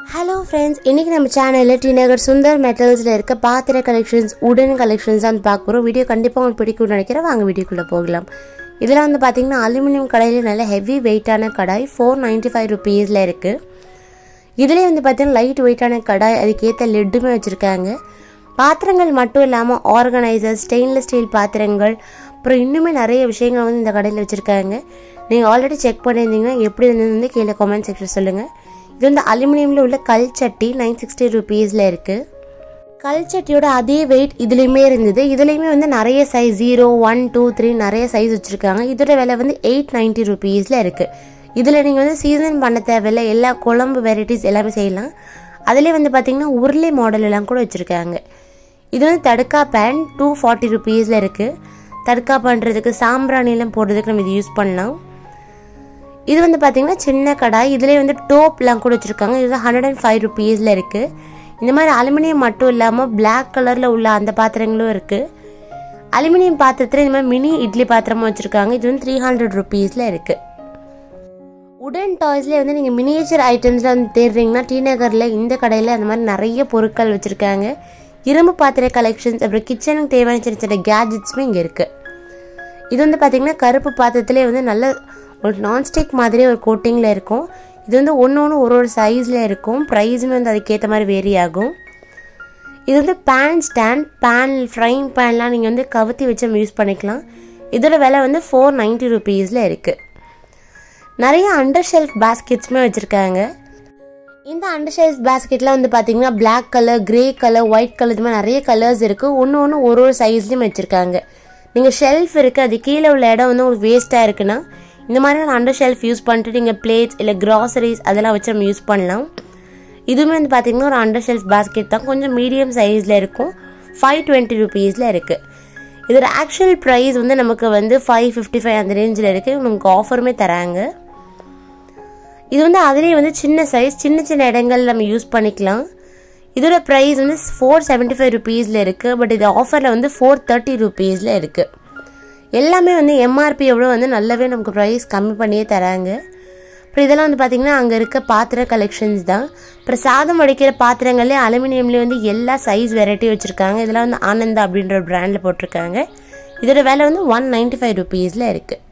hello friends இன்றைக்கி நம்ம சேனலில் டி நகர் சுந்தர் மெட்டல்ஸில் இருக்க பாத்திர கலெக்ஷன்ஸ் உடன் கலெக்ஷன்ஸ் தான் பார்க்க போகிறோம் வீடியோ கண்டிப்பாக உங்களுக்கு பிடிக்கும்னு நினைக்கிறேன் வாங்க வீடியோக்குள்ளே போகலாம் இதில் வந்து பார்த்தீங்கன்னா அலுமினியம் கடாயில் நல்ல ஹெவி வெயிட்டான கடாய் ஃபோர் நைன்ட்டி ஃபைவ் ருபீஸில் இருக்குது இதுலேயே வந்து பார்த்தீங்கன்னா லைட் வெயிட்டான கடாய் அதுக்கேற்ற லெட்டுமே வச்சுருக்காங்க பாத்திரங்கள் மட்டும் இல்லாமல் ஆர்கனைசர் ஸ்டெயின்லெஸ் ஸ்டீல் பாத்திரங்கள் அப்புறம் இன்னுமே நிறைய விஷயங்கள் வந்து இந்த கடையில் வச்சுருக்காங்க நீங்கள் ஆல்ரெடி செக் பண்ணியிருந்தீங்கன்னா எப்படி இருந்தது வந்து கீழே கமெண்ட் செக்ஷன் சொல்லுங்கள் இது வந்து அலுமினியமில் உள்ள கல் சட்டி நைன் சிக்ஸ்டி ருபீஸில் இருக்குது கல் சட்டியோட அதே வெயிட் இதுலேயுமே இருந்தது இதுலேயுமே வந்து நிறைய size zero one two three நிறைய சைஸ் வச்சுருக்காங்க இதோட விலை வந்து எயிட் நைன்ட்டி ருபீஸில் இருக்குது இதில் நீங்கள் வந்து சீசன் பண்ண தேவையில்லை எல்லா குழம்பு வெரைட்டிஸ் எல்லாமே செய்யலாம் அதிலே வந்து பார்த்திங்கன்னா உருளை மாடல் எல்லாம் கூட வச்சுருக்காங்க இது வந்து தடுக்கா பேன் டூ ஃபார்ட்டி ருபீஸில் இருக்குது தடுக்கா பண்ணுறதுக்கு சாம்பிராணிலாம் போடுறதுக்கு நம்ம இது யூஸ் பண்ணலாம் இது வந்து பார்த்திங்கன்னா சின்ன கடாய் இதுலேயே வந்து டோப்லாம் கூட வச்சுருக்காங்க இது ஹண்ட்ரட் அண்ட் ஃபைவ் ருபீஸில் இருக்குது இந்த மாதிரி அலுமினியம் மட்டும் இல்லாமல் பிளாக் கலரில் உள்ள அந்த பாத்திரங்களும் இருக்குது அலுமினியம் பாத்திரத்தில் இந்த மாதிரி மினி இட்லி பாத்திரமும் வச்சுருக்காங்க இது வந்து த்ரீ ஹண்ட்ரட் ருபீஸில் இருக்குது உடன் டாய்ஸ்லேயே வந்து நீங்கள் மினியேச்சர் ஐட்டம்ஸில் வந்து தேடுறீங்கன்னா டி நகரில் இந்த கடையில் அந்த மாதிரி நிறைய பொருட்கள் வச்சுருக்காங்க இரும்பு பாத்திர கலெக்ஷன்ஸ் அப்புறம் கிச்சனுக்கு தேவையான சின்ன சின்ன கேஜெட்ஸுமே இங்கே இருக்குது இது வந்து பார்த்திங்கன்னா கருப்பு பாத்திரத்திலே வந்து நல்ல ஒரு நான்ஸ்டிக் மாதிரியே ஒரு கோட்டிங்கில் இருக்கும் இது வந்து ஒன்று ஒன்று ஒரு ஒரு சைஸில் இருக்கும் ப்ரைஸுமே வந்து அதுக்கேற்ற மாதிரி வேரி ஆகும் இது வந்து பேன் ஸ்டாண்ட் பேன் ஃப்ரைங் பேன்லாம் நீங்கள் வந்து கவுத்தி வச்சு நம்ம யூஸ் பண்ணிக்கலாம் இதோட விலை வந்து ஃபோர் நைன்ட்டி ருபீஸில் இருக்குது நிறைய அண்டர் ஷெல்ஃப் பேஸ்கெட்ஸுமே வச்சுருக்காங்க இந்த அண்டர் ஷெல்ஃப் பேஸ்கெட்டில் வந்து பார்த்தீங்கன்னா black colour grey colour white colour இது மாதிரி நிறைய கலர்ஸ் இருக்குது ஒன்று ஒன்று ஒரு ஒரு சைஸ்லேயும் வச்சுருக்காங்க நீங்கள் ஷெல்ஃப் இருக்குது அது கீழே உள்ள இடம் வந்து உங்களுக்கு வேஸ்ட்டாக இருக்குன்னா இந்த மாதிரியான அண்டர் ஷெல்ஃப் யூஸ் பண்ணிட்டு நீங்கள் பிளேட்ஸ் இல்லை கிராசரிஸ் அதெல்லாம் வச்சு நம்ம யூஸ் பண்ணலாம் இதுவுமே வந்து பார்த்தீங்கன்னா ஒரு அண்டர் ஷெல்ஃப் பேஸ்கெட் தான் கொஞ்சம் மீடியம் சைஸில் இருக்கும் ஃபைவ் டுவெண்ட்டி ருபீஸில் இருக்குது இதோட ஆக்சுவல் ப்ரைஸ் வந்து நமக்கு வந்து ஃபைவ் ஃபிஃப்டி ஃபைவ் அந்த ரேஞ்சில் இருக்குது நமக்கு ஆஃபருமே தராங்க இது வந்து அதிலே வந்து சின்ன சைஸ் சின்ன சின்ன இடங்கள் நம்ம யூஸ் பண்ணிக்கலாம் இதோட ப்ரைஸ் வந்து ஃபோர் செவன்ட்டி ஃபைவ் ருபீஸில் இருக்குது பட் இது ஆஃபரில் வந்து ஃபோர் தேர்ட்டி ருபீஸில் இருக்குது எல்லாமே வந்து எம்ஆர்பி எவ்வளோ வந்து நல்லாவே நமக்கு ப்ரைஸ் கம்மி பண்ணியே தராங்க அப்புறம் இதெல்லாம் வந்து பார்த்திங்கன்னா அங்கே இருக்க பாத்திர கலெக்ஷன்ஸ் தான் அப்புறம் சாதம் வடிக்கிற பாத்திரங்கள்லேயே அலுமினியம்லேயே வந்து எல்லா சைஸ் வெரைட்டி வச்சுருக்காங்க இதெல்லாம் வந்து ஆனந்தா அப்படின்ற ஒரு ப்ராண்டில் போட்டிருக்காங்க இதோட விலை வந்து ஒன் நைன்ட்டி ஃபைவ் ருபீஸில் இருக்குது